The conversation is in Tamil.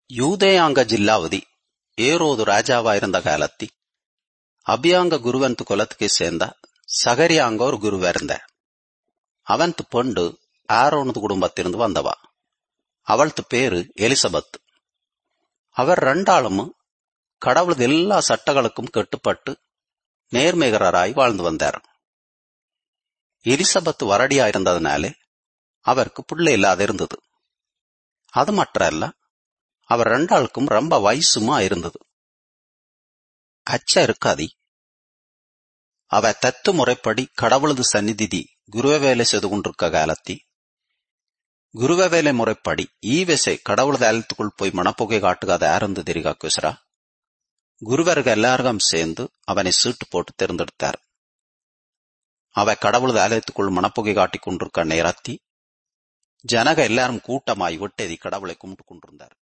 யூதேயாங்க ಜಿಲ್ಲಾವಧಿ ಏರೋದು ರಾಜಾವಾயிருந்த காலத்தி அபியாங்க குருவன்து குலத்துக்கு சேர்ந்த சகரியாங்க ஒரு குருவா இருந்தார் அவன்து பொண்டு ஆரோனது குடும்பத்திலிருந்து வந்தவா அவள்து பேரு எலிசபெத் அவர் ரெண்டாளும் கடவுளது எல்லா சட்டங்களுக்கும் கட்டுப்பட்டு நேர்மைகராய் வாழ்ந்து வந்தார் எலிசபெத் வரடியா இருந்ததுனாலே அவருக்கு பிள்ளை இல்லாத இருந்தது அது மற்றல்ல அவர் ரெண்டாளுக்கும் ரொம்ப வயசுமா இருந்தது அச்ச இருக்காதி அவ தத்து முறைப்படி கடவுளது சந்நிதி குருவ வேலை செய்து கொண்டிருக்க காலத்தி குருவ வேலை முறைப்படி ಈ ವೆಸೆ கடவுளது ஆலயத்துக்குள் போய் மணப்புகை காட்டுகாத யாருந்து தெரியுகா குசரா குருவர்கள் எல்லாருக்கும் சேர்ந்து அவனை சீட்டு போட்டு தேர்ந்தெடுத்தார் அவ கடவுளது ஆலயத்துக்குள் மணப்புகை காட்டிக் கொண்டிருக்க நேரத்தி ஜனக எல்லாரும் கூட்டமாய் விட்டேதி கடவுளை கும்பிட்டு கொண்டிருந்தார்